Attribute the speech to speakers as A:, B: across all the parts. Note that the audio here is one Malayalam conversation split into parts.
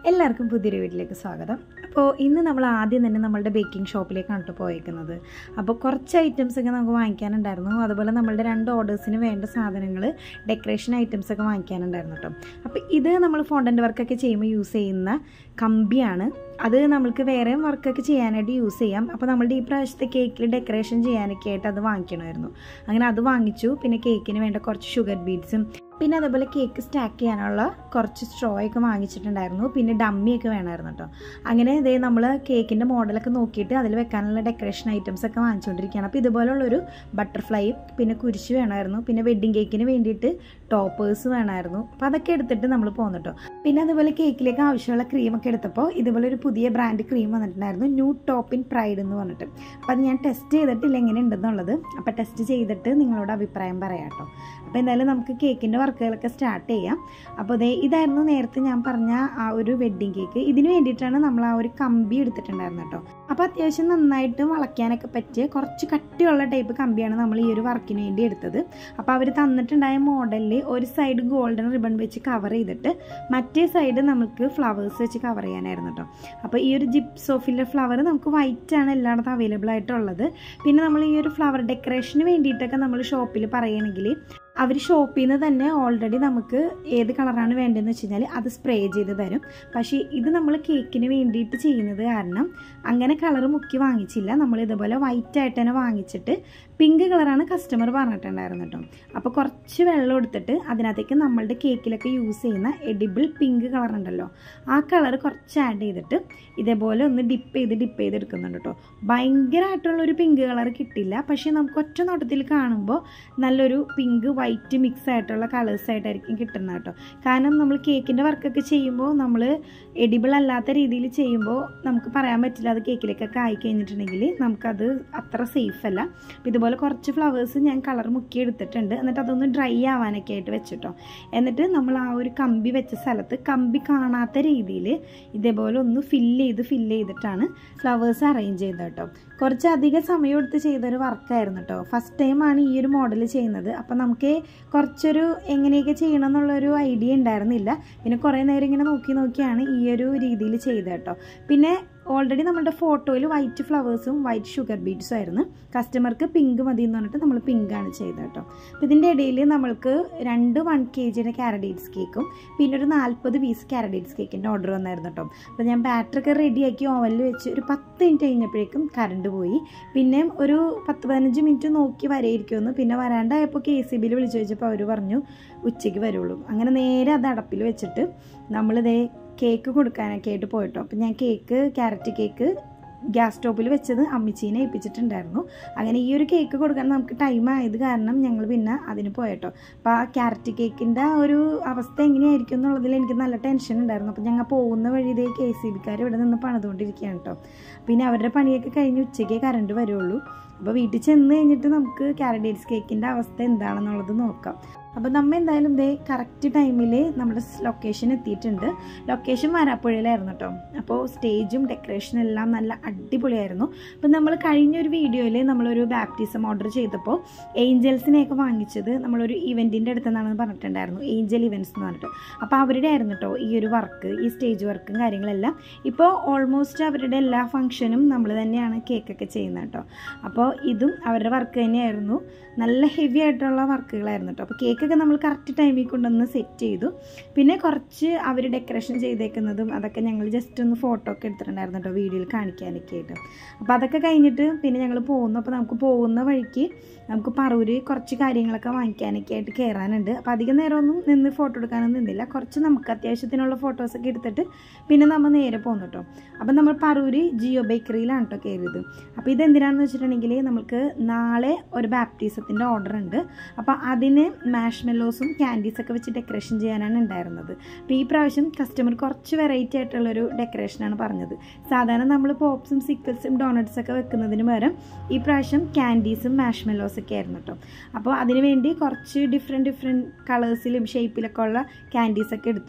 A: എല്ലാവർക്കും പുതിയൊരു വീട്ടിലേക്ക് സ്വാഗതം അപ്പോൾ ഇന്ന് നമ്മൾ ആദ്യം തന്നെ നമ്മളുടെ ബേക്കിംഗ് ഷോപ്പിലേക്കാണ് കേട്ടോ പോയേക്കുന്നത് അപ്പോൾ കുറച്ച് ഐറ്റംസ് ഒക്കെ നമുക്ക് വാങ്ങിക്കാനുണ്ടായിരുന്നു അതുപോലെ നമ്മളുടെ രണ്ട് ഓർഡേഴ്സിന് വേണ്ട സാധനങ്ങൾ ഡെക്കറേഷൻ ഐറ്റംസ് ഒക്കെ വാങ്ങിക്കാനുണ്ടായിരുന്നു കേട്ടോ അപ്പോൾ ഇത് നമ്മൾ ഫോണ്ടൻ്റ് വർക്കൊക്കെ ചെയ്യുമ്പോൾ യൂസ് ചെയ്യുന്ന കമ്പിയാണ് അത് നമ്മൾക്ക് വേറെ വർക്കൊക്കെ ചെയ്യാനായിട്ട് യൂസ് ചെയ്യാം അപ്പോൾ നമ്മളുടെ ഈ പ്രാവശ്യത്തെ കേക്കിൽ ഡെക്കറേഷൻ ചെയ്യാനൊക്കെ ആയിട്ട് അത് വാങ്ങിക്കണമായിരുന്നു അങ്ങനെ അത് വാങ്ങിച്ചു പിന്നെ കേക്കിന് വേണ്ട കുറച്ച് ഷുഗർ ബീഡ്സും പിന്നെ അതേപോലെ കേക്ക് സ്റ്റാക്ക് ചെയ്യാനുള്ള കുറച്ച് സ്ട്രോ ഒക്കെ വാങ്ങിച്ചിട്ടുണ്ടായിരുന്നു പിന്നെ ഡമ്മിയൊക്കെ വേണമായിരുന്നു കേട്ടോ അങ്ങനെ ഇതേ നമ്മൾ കേക്കിൻ്റെ മോഡലൊക്കെ നോക്കിയിട്ട് അതിൽ വെക്കാനുള്ള ഡെക്കറേഷൻ ഐറ്റംസ് ഒക്കെ വാങ്ങിച്ചുകൊണ്ടിരിക്കുകയാണ് അപ്പോൾ ഇതുപോലുള്ളൊരു ബട്ടർഫ്ലൈയും പിന്നെ കുരിശ് വേണമായിരുന്നു പിന്നെ വെഡ്ഡിങ് കേക്കിന് വേണ്ടിയിട്ട് ടോപ്പേഴ്സ് വേണമായിരുന്നു അപ്പോൾ അതൊക്കെ എടുത്തിട്ട് നമ്മൾ പോകുന്നു കേട്ടോ പിന്നെ അതുപോലെ കേക്കിലേക്ക് ആവശ്യമുള്ള ക്രീമൊക്കെ എടുത്തപ്പോൾ ഇതുപോലെ ഒരു പുതിയ ബ്രാൻഡ് ക്രീം വന്നിട്ടുണ്ടായിരുന്നു ന്യൂ ടോപ്പ് ഇൻ പ്രൈഡ് എന്ന് പറഞ്ഞിട്ട് അപ്പോൾ അത് ഞാൻ ടെസ്റ്റ് ചെയ്തിട്ടില്ല എങ്ങനെ ഉണ്ടെന്നുള്ളത് അപ്പോൾ ടെസ്റ്റ് ചെയ്തിട്ട് നിങ്ങളോട് അഭിപ്രായം പറയാം കേട്ടോ അപ്പോൾ എന്തായാലും നമുക്ക് കേക്കിൻ്റെ വർക്കുകളൊക്കെ സ്റ്റാർട്ട് ചെയ്യാം അപ്പോൾ ദേ ഇതായിരുന്നു നേരത്തെ ഞാൻ പറഞ്ഞ ആ ഒരു വെഡ്ഡിങ് കേക്ക് ഇതിന് വേണ്ടിയിട്ടാണ് നമ്മൾ ആ ഒരു കമ്പി എടുത്തിട്ടുണ്ടായിരുന്നത് കേട്ടോ അപ്പോൾ അത്യാവശ്യം നന്നായിട്ട് വളയ്ക്കാനൊക്കെ പറ്റിയ കുറച്ച് കട്ടിയുള്ള ടൈപ്പ് കമ്പിയാണ് നമ്മൾ ഈ ഒരു വർക്കിന് വേണ്ടി എടുത്തത് അപ്പോൾ അവർ തന്നിട്ടുണ്ടായ മോഡലിൽ ഒരു സൈഡ് ഗോൾഡൻ റിബൺ വെച്ച് കവർ ചെയ്തിട്ട് മറ്റേ സൈഡ് നമുക്ക് ഫ്ലവേഴ്സ് വെച്ച് കവർ ചെയ്യാനായിരുന്നു കേട്ടോ അപ്പോൾ ഈ ഒരു ജിപ്സോഫിലെ ഫ്ലവർ നമുക്ക് വൈറ്റ് ആണ് എല്ലായിടത്തും അവൈലബിൾ ആയിട്ടുള്ളത് പിന്നെ നമ്മൾ ഈ ഒരു ഫ്ലവർ ഡെക്കറേഷന് വേണ്ടിയിട്ടൊക്കെ നമ്മൾ ഷോപ്പിൽ പറയുകയാണെങ്കിൽ അവർ ഷോപ്പിൽ നിന്ന് തന്നെ ഓൾറെഡി നമുക്ക് ഏത് കളറാണ് വേണ്ടതെന്ന് വെച്ച് കഴിഞ്ഞാൽ അത് സ്പ്രേ ചെയ്ത് തരും പക്ഷേ ഇത് നമ്മൾ കേക്കിന് വേണ്ടിയിട്ട് ചെയ്യുന്നത് കാരണം അങ്ങനെ കളർ മുക്കി വാങ്ങിച്ചില്ല നമ്മൾ ഇതുപോലെ വൈറ്റ് ആയിട്ട് തന്നെ വാങ്ങിച്ചിട്ട് പിങ്ക് കളറാണ് കസ്റ്റമർ പറഞ്ഞിട്ടുണ്ടായിരുന്നു കേട്ടോ അപ്പോൾ കുറച്ച് വെള്ളം എടുത്തിട്ട് അതിനകത്തേക്ക് നമ്മളുടെ കേക്കിലൊക്കെ യൂസ് ചെയ്യുന്ന എഡിബിൾ പിങ്ക് കളർ ഉണ്ടല്ലോ ആ കളർ കുറച്ച് ആഡ് ചെയ്തിട്ട് ഇതേപോലെ ഒന്ന് ഡിപ്പ് ചെയ്ത് ഡിപ്പ് ചെയ്ത് എടുക്കുന്നുണ്ട് കേട്ടോ ഭയങ്കരമായിട്ടുള്ളൊരു പിങ്ക് കളർ കിട്ടില്ല പക്ഷേ നമുക്ക് ഒറ്റ നോട്ടത്തിൽ കാണുമ്പോൾ നല്ലൊരു പിങ്ക് വൈറ്റ് മിക്സ് ആയിട്ടുള്ള കളേഴ്സ് ആയിട്ടായിരിക്കും കിട്ടുന്നത് കേട്ടോ കാരണം നമ്മൾ കേക്കിൻ്റെ വർക്കൊക്കെ ചെയ്യുമ്പോൾ നമ്മൾ എഡിബിൾ അല്ലാത്ത രീതിയിൽ ചെയ്യുമ്പോൾ നമുക്ക് പറയാൻ പറ്റില്ല അത് കേക്കിലേക്കൊക്കെ ആയി കഴിഞ്ഞിട്ടുണ്ടെങ്കിൽ നമുക്കത് അത്ര സേഫ് അല്ല അപ്പോൾ ഇതുപോലെ കുറച്ച് ഫ്ലവേഴ്സ് ഞാൻ കളർ മുക്കി എടുത്തിട്ടുണ്ട് എന്നിട്ട് അതൊന്ന് ഡ്രൈ ആവാനൊക്കെ ആയിട്ട് വെച്ചിട്ടോ എന്നിട്ട് നമ്മൾ ആ ഒരു കമ്പി വെച്ച സ്ഥലത്ത് കമ്പി കാണാത്ത രീതിയിൽ ഇതേപോലെ ഒന്ന് ഫില്ല് ചെയ്ത് ഫില്ല് ചെയ്തിട്ടാണ് ഫ്ലവേഴ്സ് അറേഞ്ച് ചെയ്തത് കേട്ടോ കുറച്ച് അധികം സമയം എടുത്ത് ചെയ്തൊരു വർക്കായിരുന്നു കേട്ടോ ഫസ്റ്റ് ടൈമാണ് ഈ ഒരു മോഡൽ ചെയ്യുന്നത് അപ്പോൾ നമുക്ക് കുറച്ചൊരു എങ്ങനെയൊക്കെ ചെയ്യണം എന്നുള്ളൊരു ഐഡിയ ഉണ്ടായിരുന്നില്ല പിന്നെ കുറേ നേരം ഇങ്ങനെ നോക്കി നോക്കിയാണ് ഈ ഒരു രീതിയിൽ ചെയ്തത് കേട്ടോ പിന്നെ ഓൾറെഡി നമ്മുടെ ഫോട്ടോയിൽ വൈറ്റ് ഫ്ലവേഴ്സും വൈറ്റ് ഷുഗർ ബീഡ്സും ആയിരുന്നു കസ്റ്റമർക്ക് പിങ്ക് മതി എന്ന് പറഞ്ഞിട്ട് നമ്മൾ പിങ്ക് ആണ് ചെയ്തത് കേട്ടോ അപ്പോൾ ഇതിൻ്റെ ഇടയിൽ നമ്മൾക്ക് രണ്ട് വൺ കെ ജിയുടെ കാരഡേറ്റ്സ് കേക്കും പിന്നെ ഒരു നാൽപ്പത് പീസ് കാരഡേറ്റ്സ് കേക്കിൻ്റെ ഓർഡർ വന്നായിരുന്നു കേട്ടോ അപ്പോൾ ഞാൻ ബാറ്ററൊക്കെ റെഡിയാക്കി ഓവനിൽ വെച്ച് ഒരു പത്ത് മിനിറ്റ് കഴിഞ്ഞപ്പോഴേക്കും കറണ്ട് പോയി പിന്നെ ഒരു പത്ത് പതിനഞ്ച് മിനിറ്റ് നോക്കി വരെയിരിക്കുമെന്ന് പിന്നെ വരാണ്ടായപ്പോൾ കെ സി ബിയിൽ വിളിച്ചു ചോദിച്ചപ്പോൾ അവർ പറഞ്ഞു ഉച്ചയ്ക്ക് വരുള്ളൂ അങ്ങനെ നേരെ അത് അടപ്പിൽ വെച്ചിട്ട് നമ്മളിതേ കേക്ക് കൊടുക്കാനൊക്കെ ആയിട്ട് പോയിട്ടോ അപ്പം ഞാൻ കേക്ക് ക്യാരറ്റ് കേക്ക് ഗ്യാസ് സ്റ്റോപ്പിൽ വെച്ചത് അമ്മിച്ചീനെ ഏൽപ്പിച്ചിട്ടുണ്ടായിരുന്നു അങ്ങനെ ഈ ഒരു കേക്ക് കൊടുക്കാൻ നമുക്ക് ടൈം ആയത് കാരണം ഞങ്ങൾ പിന്നെ അതിന് പോയട്ടോ അപ്പോൾ ആ ക്യാരറ്റ് കേക്കിൻ്റെ ആ ഒരു അവസ്ഥ എങ്ങനെയായിരിക്കും എന്നുള്ളതിൽ എനിക്ക് നല്ല ടെൻഷൻ ഉണ്ടായിരുന്നു അപ്പോൾ ഞങ്ങൾ പോകുന്ന വഴി ഇതേ കെ സി ബിക്കാർ ഇവിടെ നിന്ന് പണിതുകൊണ്ടിരിക്കുകയാണ് കേട്ടോ പിന്നെ അവരുടെ പണിയൊക്കെ കഴിഞ്ഞ് ഉച്ചയ്ക്കേ കറണ്ട് വരുള്ളൂ അപ്പോൾ വീട്ടിൽ ചെന്ന് കഴിഞ്ഞിട്ട് നമുക്ക് കാരഡേറ്റ്സ് കേക്കിൻ്റെ അവസ്ഥ എന്താണെന്നുള്ളത് നോക്കാം അപ്പോൾ നമ്മൾ എന്തായാലും ഇതേ കറക്റ്റ് ടൈമിൽ നമ്മുടെ ലൊക്കേഷൻ എത്തിയിട്ടുണ്ട് ലൊക്കേഷൻ വരാപ്പുഴയിലായിരുന്നു കേട്ടോ അപ്പോൾ സ്റ്റേജും ഡെക്കറേഷനും എല്ലാം നല്ല അടിപൊളിയായിരുന്നു അപ്പോൾ നമ്മൾ കഴിഞ്ഞൊരു വീഡിയോയിൽ നമ്മളൊരു ബാപ്റ്റിസം ഓർഡർ ചെയ്തപ്പോൾ ഏഞ്ചൽസിനെയൊക്കെ വാങ്ങിച്ചത് നമ്മളൊരു ഇവൻറ്റിൻ്റെ അടുത്ത് നിന്നാണെന്ന് പറഞ്ഞിട്ടുണ്ടായിരുന്നു ഏഞ്ചൽ ഇവൻറ്റ്സ് എന്ന് പറഞ്ഞിട്ട് അപ്പോൾ അവരുടെ ആയിരുന്നു കേട്ടോ ഈ ഒരു വർക്ക് ഈ സ്റ്റേജ് വർക്കും കാര്യങ്ങളെല്ലാം ഇപ്പോൾ ഓൾമോസ്റ്റ് അവരുടെ എല്ലാ ഫംഗ്ഷനും നമ്മൾ തന്നെയാണ് കേക്കൊക്കെ ചെയ്യുന്നത് കേട്ടോ അപ്പോൾ ഇതും അവരുടെ വർക്ക് തന്നെയായിരുന്നു നല്ല ഹെവി ആയിട്ടുള്ള വർക്കുകളായിരുന്നു കേട്ടോ അപ്പോൾ കേക്കൊക്കെ നമ്മൾ കറക്റ്റ് ടൈമിൽ കൊണ്ടുവന്ന് സെറ്റ് ചെയ്തു പിന്നെ കുറച്ച് അവർ ഡെക്കറേഷൻ ചെയ്തേക്കുന്നതും അതൊക്കെ ഞങ്ങൾ ജസ്റ്റ് ഒന്ന് ഫോട്ടോ ഒക്കെ എടുത്തിട്ടുണ്ടായിരുന്നു കേട്ടോ വീഡിയോയിൽ കാണിക്കാനൊക്കെ ആയിട്ട് അപ്പോൾ അതൊക്കെ കഴിഞ്ഞിട്ട് പിന്നെ ഞങ്ങൾ പോകുന്നു അപ്പോൾ നമുക്ക് പോകുന്ന വഴിക്ക് നമുക്ക് പറൂര് കുറച്ച് കാര്യങ്ങളൊക്കെ വാങ്ങിക്കാനൊക്കെ ആയിട്ട് കയറാനുണ്ട് അപ്പോൾ അധികം നേരമൊന്നും നിന്ന് ഫോട്ടോ എടുക്കാനൊന്നും നിന്നില്ല കുറച്ച് നമുക്ക് അത്യാവശ്യത്തിനുള്ള ഫോട്ടോസൊക്കെ എടുത്തിട്ട് പിന്നെ നമ്മൾ നേരെ പോകുന്നു കേട്ടോ അപ്പോൾ നമ്മൾ പറൂര് ജിയോ ബേക്കറിയിലാണ് കേട്ടോ കയറിയത് അപ്പോൾ ഇതെന്തിനാണെന്ന് വെച്ചിട്ടുണ്ടെങ്കിൽ നമുക്ക് നാളെ ഒരു ബാപ്റ്റിസത്തിൻ്റെ ഓർഡർ ഉണ്ട് അപ്പോൾ അതിന് മാഷ് മെല്ലോസും ക്യാൻഡീസൊക്കെ വെച്ച് ഡെക്കറേഷൻ ചെയ്യാനാണ് ഉണ്ടായിരുന്നത് അപ്പോൾ ഈ പ്രാവശ്യം കസ്റ്റമർ കുറച്ച് വെറൈറ്റി ആയിട്ടുള്ളൊരു ഡെക്കറേഷനാണ് പറഞ്ഞത് സാധാരണ നമ്മൾ പോപ്സും സിക്കിൾസും ഡോണറ്റ്സൊക്കെ വെക്കുന്നതിന് പകരം ഈ പ്രാവശ്യം ക്യാൻഡീസും മാഷ് മെല്ലോസൊക്കെ ആയിരുന്നു കേട്ടോ അപ്പോൾ അതിന് വേണ്ടി കുറച്ച് ഡിഫറെൻറ്റ് ഡിഫറെൻറ്റ് കളേഴ്സിലും ഷേപ്പിലൊക്കെ ഉള്ള ക്യാൻഡീസൊക്കെ എടുത്തു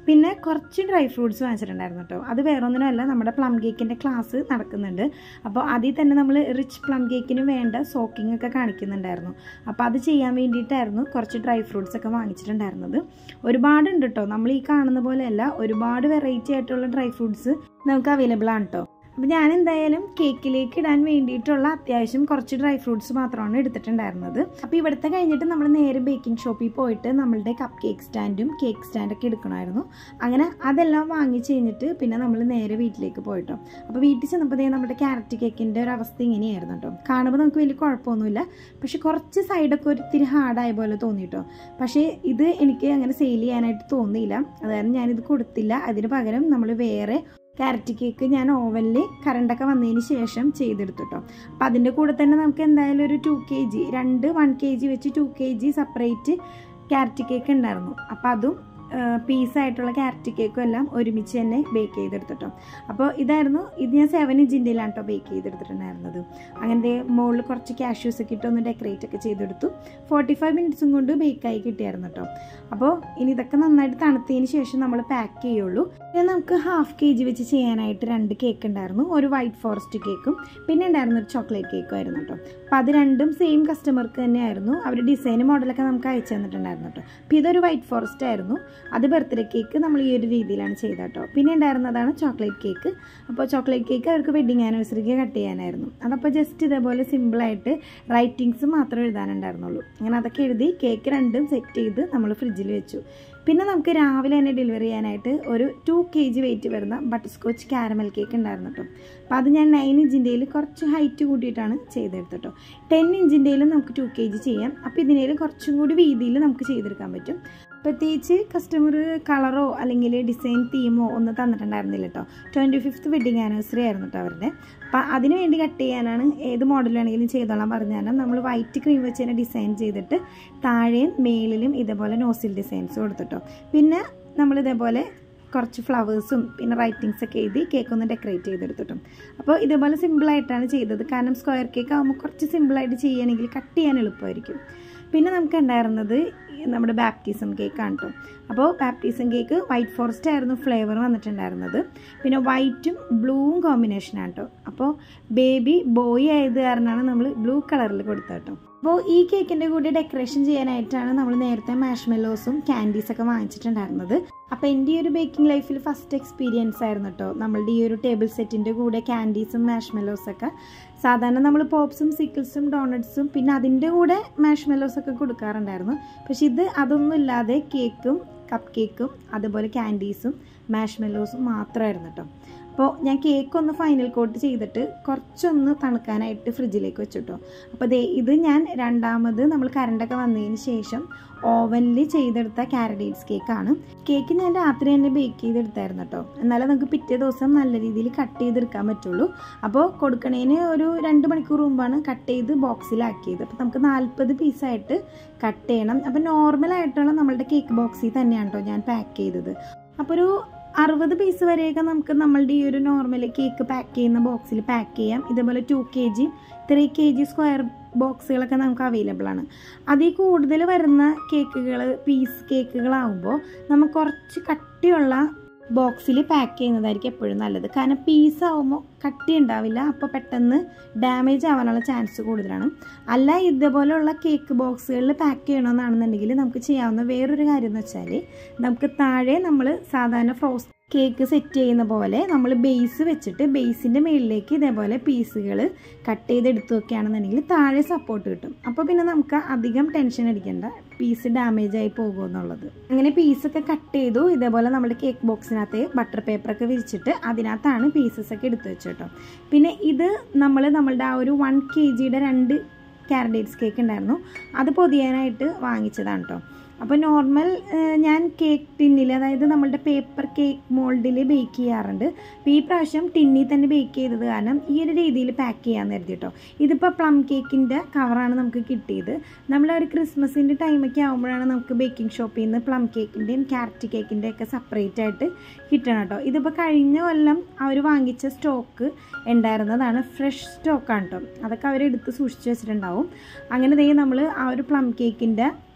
A: പിന്നെ കുറച്ച് ഡ്രൈ ഫ്രൂട്ട്സ് വാങ്ങിച്ചിട്ടുണ്ടായിരുന്നു കേട്ടോ അത് വേറെ ഒന്നിനുമല്ല നമ്മുടെ പ്ലം കേക്കിൻ്റെ ക്ലാസ് നടക്കുന്നുണ്ട് അപ്പോൾ അതിൽ തന്നെ നമ്മൾ റിച്ച് പ്ലം കേക്കിന് വേണ്ട സോക്കിംഗ് ഒക്കെ കാണിക്കുന്നുണ്ടായിരുന്നു അപ്പോൾ അത് ചെയ്യാൻ വേണ്ടിയിട്ടായിരുന്നു കുറച്ച് ഡ്രൈ ഫ്രൂട്ട്സ് ഒക്കെ വാങ്ങിച്ചിട്ടുണ്ടായിരുന്നത് ഒരുപാടുണ്ട് കേട്ടോ നമ്മൾ ഈ കാണുന്ന പോലെയല്ല ഒരുപാട് വെറൈറ്റി ആയിട്ടുള്ള ഡ്രൈ ഫ്രൂട്ട്സ് നമുക്ക് അവൈലബിൾ ആണ് കേട്ടോ അപ്പോൾ ഞാൻ എന്തായാലും കേക്കിലേക്ക് ഇടാൻ വേണ്ടിയിട്ടുള്ള അത്യാവശ്യം കുറച്ച് ഡ്രൈ ഫ്രൂട്ട്സ് മാത്രമാണ് എടുത്തിട്ടുണ്ടായിരുന്നത് അപ്പോൾ ഇവിടുത്തെ കഴിഞ്ഞിട്ട് നമ്മൾ നേരെ ബേക്കിംഗ് ഷോപ്പിൽ പോയിട്ട് നമ്മളുടെ കപ്പ് കേക്ക് സ്റ്റാൻഡും കേക്ക് സ്റ്റാൻഡൊക്കെ എടുക്കണമായിരുന്നു അങ്ങനെ അതെല്ലാം വാങ്ങിച്ച് കഴിഞ്ഞിട്ട് പിന്നെ നമ്മൾ നേരെ വീട്ടിലേക്ക് പോയിട്ടോ അപ്പോൾ വീട്ടിൽ ചെന്നപ്പോൾ ദേ നമ്മുടെ ക്യാരറ്റ് കേക്കിൻ്റെ ഒരു അവസ്ഥ ഇങ്ങനെയായിരുന്നു കേട്ടോ കാണുമ്പോൾ നമുക്ക് വലിയ കുഴപ്പമൊന്നുമില്ല പക്ഷെ കുറച്ച് സൈഡൊക്കെ ഒരു ഇത്തിരി ഹാർഡായ പോലെ തോന്നിട്ടോ പക്ഷേ ഇത് എനിക്ക് അങ്ങനെ സെയിൽ ചെയ്യാനായിട്ട് തോന്നിയില്ല അതായത് ഞാനിത് കൊടുത്തില്ല അതിന് പകരം നമ്മൾ വേറെ ക്യാരറ്റ് കേക്ക് ഞാൻ ഓവനിൽ കറണ്ടൊക്കെ വന്നതിന് ശേഷം ചെയ്തെടുത്തു കേട്ടോ അപ്പോൾ അതിൻ്റെ കൂടെ തന്നെ നമുക്ക് എന്തായാലും ഒരു ടു കെ ജി രണ്ട് വൺ കെ ജി വെച്ച് two K G separate carrot cake ഉണ്ടായിരുന്നു അപ്പോൾ അതും പീസായിട്ടുള്ള ക്യാരറ്റ് കേക്കും എല്ലാം ഒരുമിച്ച് തന്നെ ബേക്ക് ചെയ്തെടുത്തിട്ടോ അപ്പോൾ ഇതായിരുന്നു ഇത് ഞാൻ സെവൻ ഇഞ്ചിൻ്റെയിലാണ് കേട്ടോ ബേക്ക് ചെയ്തെടുത്തിട്ടുണ്ടായിരുന്നത് അങ്ങനെ മുകളിൽ കുറച്ച് കാഷ്യൂസ് ഒക്കെ ഇട്ട് ഒന്ന് ഡെക്കറേറ്റ് ഒക്കെ ചെയ്തെടുത്തു ഫോർട്ടി ഫൈവ് മിനിറ്റ്സും കൊണ്ട് ബേക്കായി കിട്ടിയായിരുന്നു കേട്ടോ അപ്പോൾ ഇനി ഇതൊക്കെ നന്നായിട്ട് തണുത്തതിന് ശേഷം നമ്മൾ പാക്ക് ചെയ്യുള്ളൂ പിന്നെ നമുക്ക് ഹാഫ് കെ ജി വെച്ച് ചെയ്യാനായിട്ട് രണ്ട് കേക്ക് ഉണ്ടായിരുന്നു ഒരു വൈറ്റ് ഫോറസ്റ്റ് കേക്കും പിന്നെ ഉണ്ടായിരുന്ന ഒരു ചോക്ലേറ്റ് കേക്കും ആയിരുന്നു കേട്ടോ അപ്പോൾ അത് രണ്ടും സെയിം കസ്റ്റമർക്ക് തന്നെയായിരുന്നു അവർ ഡിസൈൻ മോഡലൊക്കെ നമുക്ക് അയച്ചു തന്നിട്ടുണ്ടായിരുന്നു കേട്ടോ അപ്പോൾ ഇതൊരു വൈറ്റ് ഫോറസ്റ്റ് ആയിരുന്നു അത് ബർത്ത്ഡേ കേക്ക് നമ്മൾ ഈ ഒരു രീതിയിലാണ് ചെയ്തത് കേട്ടോ പിന്നെ ഉണ്ടായിരുന്നതാണ് ചോക്ലേറ്റ് കേക്ക് അപ്പോൾ ചോക്ലേറ്റ് കേക്ക് അവർക്ക് വെഡിങ് ആനിവേഴ്സറിക്ക് കട്ട് ചെയ്യാനായിരുന്നു അതപ്പോൾ ജസ്റ്റ് ഇതേപോലെ സിമ്പിളായിട്ട് റൈറ്റിങ്സ് മാത്രമേ എഴുതാനുണ്ടായിരുന്നുള്ളൂ അങ്ങനെ അതൊക്കെ എഴുതി കേക്ക് രണ്ടും സെറ്റ് ചെയ്ത് നമ്മൾ ഫ്രിഡ്ജിൽ വെച്ചു പിന്നെ നമുക്ക് രാവിലെ തന്നെ ഡെലിവറി ചെയ്യാനായിട്ട് ഒരു ടു കെ ജി വെയിറ്റ് വരുന്ന ബട്ടർ സ്കോച്ച് കാരമൽ കേക്ക് ഉണ്ടായിരുന്നു കേട്ടോ അപ്പോൾ അത് ഞാൻ നയൻ ഇഞ്ചിൻ്റെയിൽ കുറച്ച് ഹൈറ്റ് കൂട്ടിയിട്ടാണ് ചെയ്തെടുത്തത് കേട്ടോ ടെൻ ഇഞ്ചിൻ്റെയിലും നമുക്ക് ടു കെ ജി ചെയ്യാം അപ്പോൾ ഇതിനേലും കുറച്ചും കൂടി വീതിയിൽ നമുക്ക് ചെയ്തെടുക്കാൻ പറ്റും പ്രത്യേകിച്ച് കസ്റ്റമർ കളറോ അല്ലെങ്കിൽ ഡിസൈൻ തീമോ ഒന്നും തന്നിട്ടുണ്ടായിരുന്നില്ല കേട്ടോ ട്വൻറ്റി ഫിഫ്ത്ത് വെഡിങ് ആനിവേഴ്സറി ആയിരുന്നു കേട്ടോ അവരുടെ അപ്പം അതിന് വേണ്ടി കട്ട് ചെയ്യാനാണ് ഏത് മോഡൽ വേണമെങ്കിലും ചെയ്തോളാൻ പറഞ്ഞാൽ നമ്മൾ വൈറ്റ് ക്രീം വെച്ച് തന്നെ ഡിസൈൻ ചെയ്തിട്ട് താഴെയും മേളിലും ഇതേപോലെ നോസിൽ ഡിസൈൻസ് കൊടുത്തിട്ടോ പിന്നെ നമ്മൾ ഇതേപോലെ കുറച്ച് ഫ്ലവേഴ്സും പിന്നെ റൈറ്റിങ്സ് ഒക്കെ എഴുതി കേക്ക് ഒന്ന് ഡെക്കറേറ്റ് ചെയ്തെടുത്തിട്ടും അപ്പോൾ ഇതേപോലെ സിമ്പിളായിട്ടാണ് ചെയ്തത് കാരണം സ്ക്വയർ കേക്ക് ആകുമ്പോൾ കുറച്ച് സിമ്പിളായിട്ട് ചെയ്യുകയാണെങ്കിൽ കട്ട് ചെയ്യാൻ എളുപ്പമായിരിക്കും പിന്നെ നമുക്ക് ഉണ്ടായിരുന്നത് നമ്മുടെ ബാപ്റ്റിസം കേക്കാണ് കേട്ടോ അപ്പോൾ ബാപ്റ്റിസം കേക്ക് വൈറ്റ് ഫോറസ്റ്റ് ആയിരുന്നു ഫ്ലേവർ വന്നിട്ടുണ്ടായിരുന്നത് പിന്നെ വൈറ്റും ബ്ലൂവും കോമ്പിനേഷനാണ് കേട്ടോ അപ്പോൾ ബേബി ബോയ് ആയത് കാരണമാണ് നമ്മൾ ബ്ലൂ കളറിൽ കൊടുത്തത് കേട്ടോ അപ്പോൾ ഈ കേക്കിൻ്റെ കൂടെ ഡെക്കറേഷൻ ചെയ്യാനായിട്ടാണ് നമ്മൾ നേരത്തെ മാഷ്മെല്ലോസും ക്യാൻഡീസൊക്കെ വാങ്ങിച്ചിട്ടുണ്ടായിരുന്നത് അപ്പോൾ എൻ്റെ ഈ ഒരു ബേക്കിംഗ് ലൈഫിൽ ഫസ്റ്റ് എക്സ്പീരിയൻസ് ആയിരുന്നു കേട്ടോ നമ്മളുടെ ഈ ഒരു ടേബിൾ സെറ്റിൻ്റെ കൂടെ ക്യാൻഡീസും മാഷ്മെല്ലോസൊക്കെ സാധാരണ നമ്മൾ പോപ്സും സിക്കിൾസും ഡോണറ്റ്സും പിന്നെ അതിൻ്റെ കൂടെ മാഷ്മെല്ലോസൊക്കെ കൊടുക്കാറുണ്ടായിരുന്നു പക്ഷെ ഇത് അതൊന്നും ഇല്ലാതെ കേക്കും കപ്പ് കേക്കും അതുപോലെ ക്യാൻഡീസും മാഷ്മെല്ലോസും മാത്രമായിരുന്നു കേട്ടോ അപ്പോൾ ഞാൻ കേക്ക് ഒന്ന് ഫൈനൽ കോട്ട് ചെയ്തിട്ട് കുറച്ചൊന്ന് തണുക്കാനായിട്ട് ഫ്രിഡ്ജിലേക്ക് വെച്ചിട്ടോ അപ്പോൾ ദേ ഇത് ഞാൻ രണ്ടാമത് നമ്മൾ കറണ്ടൊക്കെ വന്നതിന് ശേഷം ഓവനിൽ ചെയ്തെടുത്ത കാരഡേറ്റ്സ് കേക്കാണ് കേക്ക് ഞാൻ രാത്രി തന്നെ ബേക്ക് ചെയ്തെടുത്തായിരുന്നു കേട്ടോ എന്നാലേ നമുക്ക് പിറ്റേ ദിവസം നല്ല രീതിയിൽ കട്ട് ചെയ്തെടുക്കാൻ പറ്റുള്ളൂ അപ്പോൾ കൊടുക്കണേന് ഒരു രണ്ട് മണിക്കൂർ മുമ്പാണ് കട്ട് ചെയ്ത് ബോക്സിലാക്കിയത് അപ്പോൾ നമുക്ക് നാൽപ്പത് പീസായിട്ട് കട്ട് ചെയ്യണം അപ്പോൾ നോർമലായിട്ടുള്ള നമ്മളുടെ കേക്ക് ബോക്സിൽ തന്നെയാണ് കേട്ടോ ഞാൻ പാക്ക് ചെയ്തത് അപ്പോൾ ഒരു അറുപത് പീസ് വരെയൊക്കെ നമുക്ക് നമ്മളുടെ ഈ ഒരു നോർമൽ കേക്ക് പാക്ക് ചെയ്യുന്ന ബോക്സിൽ പാക്ക് ചെയ്യാം ഇതേപോലെ two K G three K G square ബോക്സുകളൊക്കെ നമുക്ക് അവൈലബിൾ ആണ് അതിൽ കൂടുതൽ വരുന്ന കേക്കുകൾ പീസ് കേക്കുകളാവുമ്പോൾ നമുക്ക് കുറച്ച് കട്ടിയുള്ള ബോക്സിൽ പാക്ക് ചെയ്യുന്നതായിരിക്കും എപ്പോഴും നല്ലത് കാരണം പീസ് ആവുമ്പോൾ കട്ടി ഉണ്ടാവില്ല അപ്പോൾ പെട്ടെന്ന് ഡാമേജ് ആവാനുള്ള ചാൻസ് കൂടുതലാണ് അല്ല ഇതുപോലെയുള്ള കേക്ക് ബോക്സുകളിൽ പാക്ക് ചെയ്യണമെന്നാണെന്നുണ്ടെങ്കിൽ നമുക്ക് ചെയ്യാവുന്ന വേറൊരു കാര്യം എന്ന് വെച്ചാൽ നമുക്ക് താഴെ നമ്മൾ സാധാരണ ഫ്രോസ്റ്റ് കേക്ക് സെറ്റ് ചെയ്യുന്ന പോലെ നമ്മൾ ബേസ് വെച്ചിട്ട് ബേസിൻ്റെ മുകളിലേക്ക് ഇതേപോലെ പീസുകൾ കട്ട് ചെയ്തെടുത്ത് വെക്കുകയാണെന്നുണ്ടെങ്കിൽ താഴെ സപ്പോർട്ട് കിട്ടും അപ്പോൾ പിന്നെ നമുക്ക് അധികം ടെൻഷൻ അടിക്കേണ്ട പീസ് ഡാമേജ് ആയി പോകുമെന്നുള്ളത് അങ്ങനെ പീസൊക്കെ കട്ട് ചെയ്തു ഇതേപോലെ നമ്മുടെ കേക്ക് ബോക്സിനകത്ത് ബട്ടർ പേപ്പറൊക്കെ വിരിച്ചിട്ട് അതിനകത്താണ് പീസസ് ഒക്കെ എടുത്ത് വെച്ചു കേട്ടോ പിന്നെ ഇത് നമ്മൾ നമ്മളുടെ ആ ഒരു വൺ കെ ജിയുടെ രണ്ട് കാരഡേറ്റ്സ് കേക്ക് ഉണ്ടായിരുന്നു അത് പൊതിയാനായിട്ട് വാങ്ങിച്ചതാണ് കേട്ടോ അപ്പോൾ നോർമൽ ഞാൻ കേക്ക് ടിന്നിൽ അതായത് നമ്മളുടെ പേപ്പർ കേക്ക് മോൾഡിൽ ബേക്ക് ചെയ്യാറുണ്ട് അപ്പോൾ ഈ പ്രാവശ്യം ടിന്നിൽ തന്നെ ബേക്ക് ചെയ്തത് കാരണം ഈ ഒരു രീതിയിൽ പാക്ക് ചെയ്യാമെന്ന് കരുതി കേട്ടോ ഇതിപ്പോൾ പ്ലം കേക്കിൻ്റെ കവറാണ് നമുക്ക് കിട്ടിയത് നമ്മൾ ഒരു ക്രിസ്മസിൻ്റെ ടൈമൊക്കെ ആകുമ്പോഴാണ് നമുക്ക് ബേക്കിംഗ് ഷോപ്പിൽ നിന്ന് പ്ലം കേക്കിൻ്റെയും ക്യാരറ്റ് കേക്കിൻ്റെ ഒക്കെ സെപ്പറേറ്റ് ആയിട്ട് കിട്ടണം കേട്ടോ ഇതിപ്പോൾ കഴിഞ്ഞ കൊല്ലം അവർ വാങ്ങിച്ച സ്റ്റോക്ക് ഉണ്ടായിരുന്നതാണ് ഫ്രഷ് സ്റ്റോക്കാണ് കേട്ടോ അതൊക്കെ അവരെടുത്ത് സൂക്ഷിച്ച് വെച്ചിട്ടുണ്ടാവും അങ്ങനെ ദേ നമ്മൾ ആ ഒരു പ്ലം കേക്കിൻ്റെ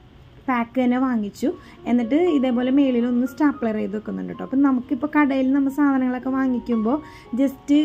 A: പാക്ക് തന്നെ വാങ്ങിച്ചു എന്നിട്ട് ഇതേപോലെ മേളിൽ ഒന്ന് സ്റ്റാപ്ലർ ചെയ്ത് വെക്കുന്നുണ്ട് കേട്ടോ അപ്പം നമുക്കിപ്പോൾ കടയിൽ നമ്മൾ സാധനങ്ങളൊക്കെ വാങ്ങിക്കുമ്പോൾ ജസ്റ്റ്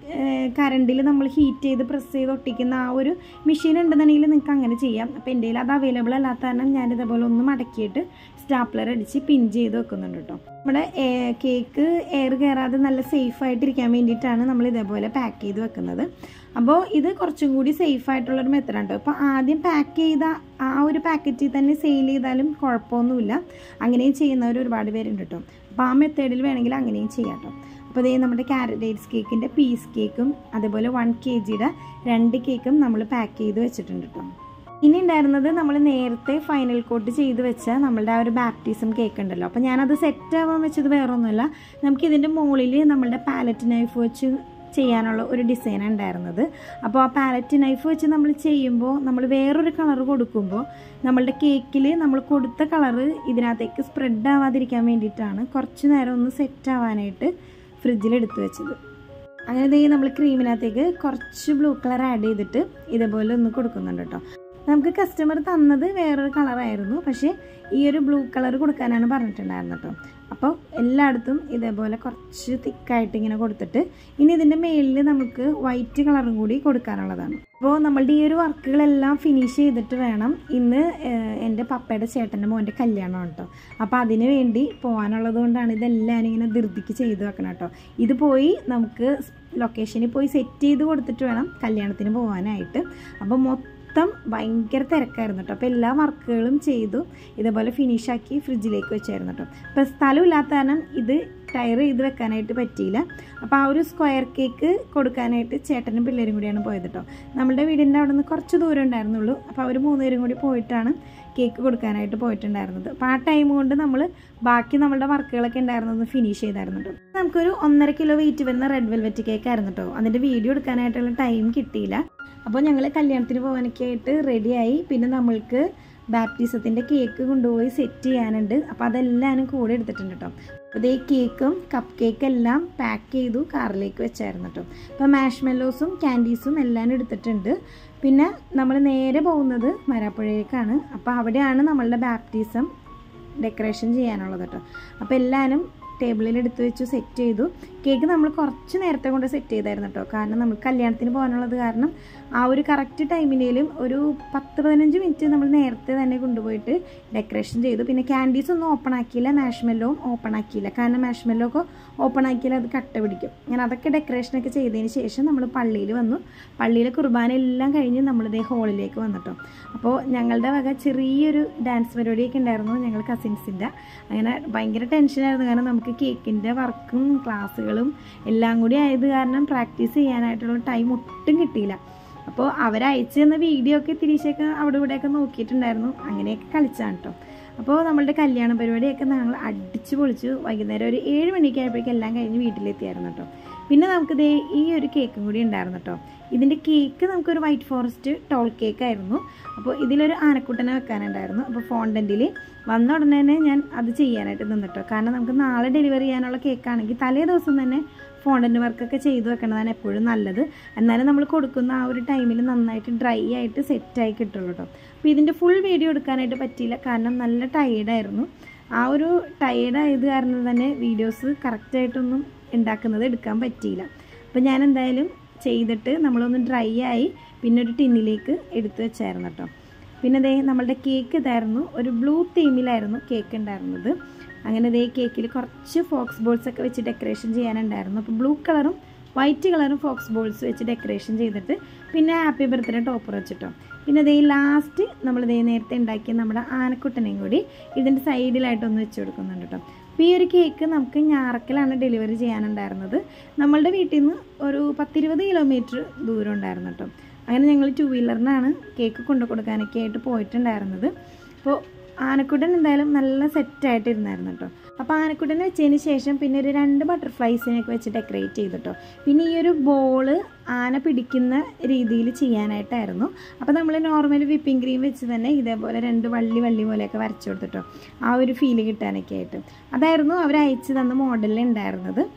A: കറണ്ടിൽ നമ്മൾ ഹീറ്റ് ചെയ്ത് പ്രസ് ചെയ്ത് ഒട്ടിക്കുന്ന ആ ഒരു മെഷീൻ ഉണ്ടെന്നുണ്ടെങ്കിൽ നിങ്ങൾക്ക് അങ്ങനെ ചെയ്യാം അപ്പോൾ എൻ്റെ കയ്യിൽ അത് അവൈലബിൾ അല്ലാത്ത കാരണം ഞാൻ ഇതേപോലെ ഒന്ന് മടക്കിയിട്ട് സ്റ്റാപ്ലർ അടിച്ച് പിൻ ചെയ്ത് വെക്കുന്നുണ്ട് കേട്ടോ നമ്മുടെ കേക്ക് എയർ കയറാതെ നല്ല സേഫ് ആയിട്ടിരിക്കാൻ വേണ്ടിയിട്ടാണ് നമ്മൾ ഇതേപോലെ പാക്ക് ചെയ്ത് വെക്കുന്നത് അപ്പോൾ ഇത് കുറച്ചും കൂടി സേഫ് ആയിട്ടുള്ളൊരു മെത്തഡാണ് കേട്ടോ അപ്പോൾ ആദ്യം പാക്ക് ചെയ്ത ആ ഒരു പാക്കറ്റിൽ തന്നെ സെയിൽ ചെയ്താലും കുഴപ്പമൊന്നുമില്ല അങ്ങനെയും ചെയ്യുന്നവർ ഒരുപാട് പേരുണ്ട് കേട്ടോ അപ്പോൾ ആ മെത്തേഡിൽ വേണമെങ്കിൽ അങ്ങനെയും ചെയ്യാം കേട്ടോ അപ്പോൾ ഇതേ നമ്മുടെ കാരഡേറ്റ്സ് കേക്കിൻ്റെ പീസ് കേക്കും അതേപോലെ വൺ കെ ജിയുടെ രണ്ട് കേക്കും നമ്മൾ പാക്ക് ചെയ്ത് വെച്ചിട്ടുണ്ട് കേട്ടോ ഇനി ഉണ്ടായിരുന്നത് നമ്മൾ നേരത്തെ ഫൈനൽ കോട്ട് ചെയ്ത് വെച്ച നമ്മളുടെ ആ ഒരു ബാപ്റ്റിസം കേക്ക് ഉണ്ടല്ലോ അപ്പോൾ ഞാനത് സെറ്റ് ആവാൻ വെച്ചത് വേറെ ഒന്നുമല്ല നമുക്ക് ഇതിൻ്റെ മുകളിൽ നമ്മളുടെ പാലറ്റ് നൈഫ് വെച്ച് ചെയ്യാനുള്ള ഒരു ഡിസൈൻ ഉണ്ടായിരുന്നത് അപ്പോൾ ആ പാലറ്റ് നൈഫ് വെച്ച് നമ്മൾ ചെയ്യുമ്പോൾ നമ്മൾ വേറൊരു കളർ കൊടുക്കുമ്പോൾ നമ്മളുടെ കേക്കിൽ നമ്മൾ കൊടുത്ത കളറ് ഇതിനകത്തേക്ക് സ്പ്രെഡ് ആവാതിരിക്കാൻ വേണ്ടിയിട്ടാണ് കുറച്ച് നേരം ഒന്ന് സെറ്റ് ആവാനായിട്ട് ഫ്രിഡ്ജിൽ എടുത്തു വെച്ചത് അങ്ങനെ ദേ നമ്മൾ ക്രീമിനകത്തേക്ക് കുറച്ച് ബ്ലൂ കളർ ആഡ് ചെയ്തിട്ട് ഇതേപോലെ ഒന്ന് കൊടുക്കുന്നുണ്ട് കേട്ടോ നമുക്ക് കസ്റ്റമർ തന്നത് വേറൊരു കളറായിരുന്നു പക്ഷേ ഈ ഒരു ബ്ലൂ കളർ കൊടുക്കാനാണ് പറഞ്ഞിട്ടുണ്ടായിരുന്നത് കേട്ടോ അപ്പോൾ എല്ലായിടത്തും ഇതേപോലെ കുറച്ച് തിക്കായിട്ട് ഇങ്ങനെ കൊടുത്തിട്ട് ഇനി ഇതിൻ്റെ മേളിൽ നമുക്ക് വൈറ്റ് കളറും കൂടി കൊടുക്കാനുള്ളതാണ് അപ്പോൾ നമ്മളുടെ ഈ ഒരു വർക്കുകളെല്ലാം ഫിനിഷ് ചെയ്തിട്ട് വേണം ഇന്ന് എൻ്റെ പപ്പയുടെ ചേട്ടൻ്റെ മോൻ്റെ കല്യാണമാണ് കേട്ടോ അപ്പോൾ അതിന് വേണ്ടി പോകാനുള്ളത് കൊണ്ടാണ് ഇതെല്ലാം ഇങ്ങനെ ധൃതിക്ക് ചെയ്ത് വെക്കണം കേട്ടോ ഇത് പോയി നമുക്ക് ലൊക്കേഷനിൽ പോയി സെറ്റ് ചെയ്ത് കൊടുത്തിട്ട് വേണം കല്യാണത്തിന് പോകാനായിട്ട് അപ്പോൾ മൊത്തം ഭയങ്കര തിരക്കായിരുന്നു കേട്ടോ അപ്പോൾ എല്ലാ വർക്കുകളും ചെയ്തു ഇതേപോലെ ഫിനിഷാക്കി ഫ്രിഡ്ജിലേക്ക് വെച്ചായിരുന്നു കേട്ടോ അപ്പോൾ സ്ഥലമില്ലാത്ത കാരണം ഇത് ടയർ ചെയ്ത് വെക്കാനായിട്ട് പറ്റിയില്ല അപ്പോൾ ആ ഒരു സ്ക്വയർ കേക്ക് കൊടുക്കാനായിട്ട് ചേട്ടനും പിള്ളേരും കൂടിയാണ് പോയത് കേട്ടോ നമ്മുടെ വീടിൻ്റെ അവിടെ നിന്ന് കുറച്ച് ദൂരം ഉണ്ടായിരുന്നുള്ളൂ അപ്പോൾ അവർ മൂന്നുപേരും കൂടി പോയിട്ടാണ് കേക്ക് കൊടുക്കാനായിട്ട് പോയിട്ടുണ്ടായിരുന്നത് അപ്പോൾ ആ ടൈം കൊണ്ട് നമ്മൾ ബാക്കി നമ്മളുടെ വർക്കുകളൊക്കെ ഉണ്ടായിരുന്നത് ഫിനിഷ് ചെയ്തായിരുന്നു കേട്ടോ നമുക്കൊരു ഒന്നര കിലോ വെയിറ്റ് വരുന്ന റെഡ് വെൽവെറ്റ് കേക്ക് ആയിരുന്നു കേട്ടോ അതിൻ്റെ വീഡിയോ എടുക്കാനായിട്ടുള്ള ടൈം കിട്ടിയില്ല അപ്പോൾ ഞങ്ങൾ കല്യാണത്തിന് പോകാനൊക്കെ ആയിട്ട് റെഡിയായി പിന്നെ നമ്മൾക്ക് ബാപ്റ്റിസത്തിൻ്റെ കേക്ക് കൊണ്ടുപോയി സെറ്റ് ചെയ്യാനുണ്ട് അപ്പോൾ അതെല്ലാവരും കൂടെ എടുത്തിട്ടുണ്ട് കേട്ടോ അപ്പോൾ ഈ കേക്കും കപ്പ് കേക്ക് എല്ലാം പാക്ക് ചെയ്തു കാറിലേക്ക് വെച്ചായിരുന്നു കേട്ടോ അപ്പോൾ മാഷ്മെല്ലോസും ക്യാൻഡീസും എല്ലാം എടുത്തിട്ടുണ്ട് പിന്നെ നമ്മൾ നേരെ പോകുന്നത് മരാപ്പുഴയിലേക്കാണ് അപ്പോൾ അവിടെയാണ് നമ്മളുടെ ബാപ്റ്റിസം ഡെക്കറേഷൻ ചെയ്യാനുള്ളത് കേട്ടോ അപ്പോൾ എല്ലാവരും ടേബിളിൽ എടുത്ത് വെച്ച് സെറ്റ് ചെയ്തു കേക്ക് നമ്മൾ കുറച്ച് നേരത്തെ കൊണ്ട് സെറ്റ് ചെയ്തായിരുന്നു കേട്ടോ കാരണം നമ്മൾ കല്യാണത്തിന് പോകാനുള്ളത് കാരണം ആ ഒരു കറക്റ്റ് ടൈമിനേലും ഒരു പത്ത് പതിനഞ്ച് മിനിറ്റ് നമ്മൾ നേരത്തെ തന്നെ കൊണ്ടുപോയിട്ട് ഡെക്കറേഷൻ ചെയ്തു പിന്നെ ക്യാൻഡീസ് ഒന്നും ഓപ്പൺ ആക്കിയില്ല മാഷ്മെല്ലോവും ഓപ്പൺ ആക്കിയില്ല കാരണം മാഷ്മെല്ലോ ഒക്കെ ഓപ്പൺ ആക്കിയാൽ അത് കട്ട പിടിക്കും ഞാൻ അതൊക്കെ ഡെക്കറേഷനൊക്കെ ചെയ്തതിന് ശേഷം നമ്മൾ പള്ളിയിൽ വന്നു പള്ളിയിലെ കുർബാന എല്ലാം കഴിഞ്ഞ് നമ്മളിതേ ഹോളിലേക്ക് വന്നിട്ടോ അപ്പോൾ ഞങ്ങളുടെ വക ചെറിയൊരു ഡാൻസ് പരിപാടിയൊക്കെ ഉണ്ടായിരുന്നു ഞങ്ങൾ കസിൻസിൻ്റെ അങ്ങനെ ഭയങ്കര ടെൻഷനായിരുന്നു കാരണം നമുക്ക് കേക്കിൻ്റെ വർക്കും ക്ലാസ്സുകളും എല്ലാം കൂടി ആയത് കാരണം പ്രാക്ടീസ് ചെയ്യാനായിട്ടുള്ള ടൈം ഒട്ടും കിട്ടിയില്ല അപ്പോൾ അവരയച്ചു തന്ന വീഡിയോ ഒക്കെ തിരിച്ചൊക്കെ അവിടെ ഇവിടെയൊക്കെ നോക്കിയിട്ടുണ്ടായിരുന്നു അങ്ങനെയൊക്കെ കളിച്ചാണ് കേട്ടോ അപ്പോൾ നമ്മളുടെ കല്യാണ പരിപാടിയൊക്കെ ഞങ്ങൾ അടിച്ചു പൊളിച്ചു വൈകുന്നേരം ഒരു ഏഴ് മണിക്ക് ആയപ്പോഴേക്കും എല്ലാം കഴിഞ്ഞ് വീട്ടിലെത്തിയായിരുന്നു കേട്ടോ പിന്നെ നമുക്ക് ദേ ഈ ഒരു കേക്കും കൂടി ഉണ്ടായിരുന്നു കേട്ടോ ഇതിൻ്റെ കേക്ക് നമുക്കൊരു വൈറ്റ് ഫോറസ്റ്റ് ടോൾ കേക്ക് ആയിരുന്നു അപ്പോൾ ഇതിലൊരു ആനക്കുട്ടനെ വെക്കാനുണ്ടായിരുന്നു അപ്പോൾ ഫോണ്ടൻറ്റിൽ വന്ന ഉടനെ തന്നെ ഞാൻ അത് ചെയ്യാനായിട്ട് നിന്നിട്ടോ കാരണം നമുക്ക് നാളെ ഡെലിവറി ചെയ്യാനുള്ള കേക്കാണെങ്കിൽ തലേ ദിവസം തന്നെ ഫോണ്ടൻ്റ് വർക്കൊക്കെ ചെയ്ത് വെക്കണതാണ് എപ്പോഴും നല്ലത് എന്നാലും നമ്മൾ കൊടുക്കുന്ന ആ ഒരു ടൈമിൽ നന്നായിട്ട് ഡ്രൈ ആയിട്ട് സെറ്റായി കിട്ടുള്ളൂ കേട്ടോ അപ്പോൾ ഇതിൻ്റെ ഫുൾ വീഡിയോ എടുക്കാനായിട്ട് പറ്റിയില്ല കാരണം നല്ല ടയേർഡായിരുന്നു ആ ഒരു ടയേർഡായത് കാരണം തന്നെ വീഡിയോസ് കറക്റ്റായിട്ടൊന്നും ഉണ്ടാക്കുന്നത് എടുക്കാൻ പറ്റിയില്ല അപ്പോൾ ഞാൻ എന്തായാലും ചെയ്തിട്ട് നമ്മളൊന്ന് ഡ്രൈ ആയി പിന്നെ ഒരു ടിന്നിലേക്ക് എടുത്ത് വെച്ചായിരുന്നു കേട്ടോ പിന്നെ ദേ നമ്മളുടെ കേക്ക് ഇതായിരുന്നു ഒരു ബ്ലൂ തീമിലായിരുന്നു കേക്ക് ഉണ്ടായിരുന്നത് അങ്ങനെ ദേ കേക്കിൽ കുറച്ച് ഫോക്സ് ബോൾസ് ഒക്കെ വെച്ച് ഡെക്കറേഷൻ ചെയ്യാനുണ്ടായിരുന്നു അപ്പോൾ ബ്ലൂ കളറും വൈറ്റ് കളറും ഫോക്സ് ബോൾസ് വെച്ച് ഡെക്കറേഷൻ ചെയ്തിട്ട് പിന്നെ ഹാപ്പി ബർത്ത്ഡേ ടോപ്പർ വെച്ചിട്ടോ പിന്നെ ദേ ലാസ്റ്റ് നമ്മൾ ദേ നേരത്തെ ഉണ്ടാക്കിയ നമ്മുടെ ആനക്കുട്ടനെയും കൂടി ഇതിൻ്റെ സൈഡിലായിട്ടൊന്ന് വെച്ച് കൊടുക്കുന്നുണ്ട് കേട്ടോ അപ്പോൾ ഈ ഒരു കേക്ക് നമുക്ക് ഞാറക്കലാണ് ഡെലിവറി ചെയ്യാനുണ്ടായിരുന്നത് നമ്മളുടെ വീട്ടിൽ നിന്ന് ഒരു പത്തിരുപത് കിലോമീറ്റർ ദൂരം ഉണ്ടായിരുന്നു കേട്ടോ അങ്ങനെ ഞങ്ങൾ ടു വീലറിനാണ് കേക്ക് കൊണ്ടു കൊടുക്കാനൊക്കെ ആയിട്ട് പോയിട്ടുണ്ടായിരുന്നത് അപ്പോൾ ആനക്കുട്ടൻ എന്തായാലും നല്ല സെറ്റായിട്ടിരുന്നായിരുന്നു കേട്ടോ അപ്പോൾ ആനക്കുട്ടൻ വെച്ചതിന് ശേഷം പിന്നെ ഒരു രണ്ട് ബട്ടർഫ്ലൈസിനൊക്കെ വെച്ച് ഡെക്കറേറ്റ് ചെയ്തിട്ടോ പിന്നെ ഈ ഒരു ബോള് ആന പിടിക്കുന്ന രീതിയിൽ ചെയ്യാനായിട്ടായിരുന്നു അപ്പോൾ നമ്മൾ നോർമൽ വിപ്പിംഗ് ക്രീം വെച്ച് തന്നെ ഇതേപോലെ രണ്ട് വള്ളി വള്ളി പോലെയൊക്കെ വരച്ചു കൊടുത്തിട്ടോ ആ ഒരു ഫീല് കിട്ടാനൊക്കെ ആയിട്ട് അതായിരുന്നു അവർ അയച്ചു തന്ന മോഡലിൽ ഉണ്ടായിരുന്നത്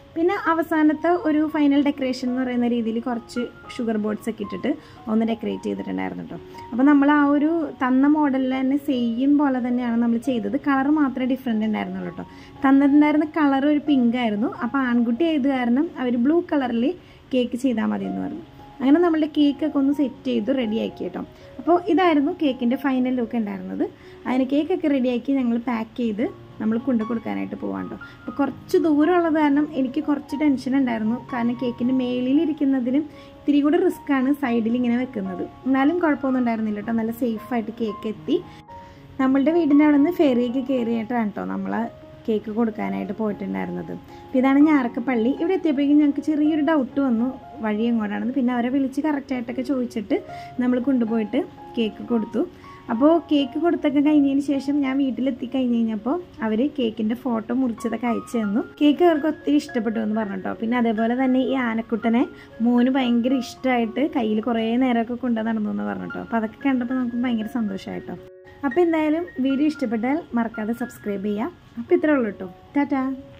A: പിന്നെ അവസാനത്തെ ഒരു ഫൈനൽ ഡെക്കറേഷൻ എന്ന് പറയുന്ന രീതിയിൽ കുറച്ച് ഷുഗർ ബോർഡ്സ് ഒക്കെ ഇട്ടിട്ട് ഒന്ന് ഡെക്കറേറ്റ് ചെയ്തിട്ടുണ്ടായിരുന്നു കേട്ടോ അപ്പോൾ നമ്മൾ ആ ഒരു തന്ന മോഡലിൽ തന്നെ സെയിം പോലെ തന്നെയാണ് നമ്മൾ ചെയ്തത് കളർ മാത്രമേ ഡിഫറെൻ്റ് ഉണ്ടായിരുന്നുള്ളൂ കേട്ടോ തന്നിട്ടുണ്ടായിരുന്ന കളർ ഒരു പിങ്ക് ആയിരുന്നു അപ്പോൾ ആൺകുട്ടി ആയത് കാരണം അവർ ബ്ലൂ കളറിൽ കേക്ക് ചെയ്താൽ മതി എന്ന് പറഞ്ഞു അങ്ങനെ നമ്മളുടെ കേക്കൊക്കെ ഒന്ന് സെറ്റ് ചെയ്തു റെഡിയാക്കി കേട്ടോ അപ്പോൾ ഇതായിരുന്നു കേക്കിൻ്റെ ഫൈനൽ ലുക്ക് ഉണ്ടായിരുന്നത് അതിന് കേക്കൊക്കെ റെഡിയാക്കി ഞങ്ങൾ പാക്ക് ചെയ്ത് നമ്മൾ കൊണ്ടു കൊടുക്കാനായിട്ട് പോകാണ്ടോ അപ്പോൾ കുറച്ച് ദൂരമുള്ളത് കാരണം എനിക്ക് കുറച്ച് ടെൻഷൻ ഉണ്ടായിരുന്നു കാരണം കേക്കിൻ്റെ മേളിലിരിക്കുന്നതിലും ഇത്തിരി കൂടി റിസ്ക്കാണ് സൈഡിൽ ഇങ്ങനെ വെക്കുന്നത് എന്നാലും കുഴപ്പമൊന്നും ഉണ്ടായിരുന്നില്ല കേട്ടോ നല്ല സേഫായിട്ട് കേക്ക് എത്തി നമ്മളുടെ വീടിൻ്റെ അവിടെ നിന്ന് ഫെറിയൊക്കെ കയറിയിട്ടാണ് കേട്ടോ നമ്മൾ കേക്ക് കൊടുക്കാനായിട്ട് പോയിട്ടുണ്ടായിരുന്നത് അപ്പോൾ ഇതാണ് ഞാറക്ക പള്ളി ഇവിടെ എത്തിയപ്പോഴേക്കും ഞങ്ങൾക്ക് ചെറിയൊരു ഡൗട്ട് വന്നു വഴി എങ്ങോട്ടാണെന്ന് പിന്നെ അവരെ വിളിച്ച് കറക്റ്റായിട്ടൊക്കെ ചോദിച്ചിട്ട് നമ്മൾ കൊണ്ടുപോയിട്ട് കേക്ക് കൊടുത്തു അപ്പോൾ കേക്ക് കൊടുത്തൊക്കെ കഴിഞ്ഞതിന് ശേഷം ഞാൻ വീട്ടിലെത്തി കഴിഞ്ഞ് കഴിഞ്ഞപ്പോൾ അവർ കേക്കിൻ്റെ ഫോട്ടോ മുറിച്ചതൊക്കെ അയച്ചു തന്നു കേക്ക് അവർക്ക് ഒത്തിരി ഇഷ്ടപ്പെട്ടു എന്ന് പറഞ്ഞിട്ടോ പിന്നെ അതേപോലെ തന്നെ ഈ ആനക്കുട്ടനെ മോന് ഭയങ്കര ഇഷ്ടമായിട്ട് കയ്യിൽ കുറേ നേരമൊക്കെ കൊണ്ടു നടന്നു എന്ന് പറഞ്ഞിട്ടോ അപ്പോൾ അതൊക്കെ കണ്ടപ്പോൾ നമുക്ക് ഭയങ്കര സന്തോഷമായിട്ടോ അപ്പോൾ എന്തായാലും വീഡിയോ ഇഷ്ടപ്പെട്ടാൽ മറക്കാതെ സബ്സ്ക്രൈബ് ചെയ്യുക അപ്പോൾ ഇത്രേ ഉള്ളൂ കേട്ടോ ടാറ്റാ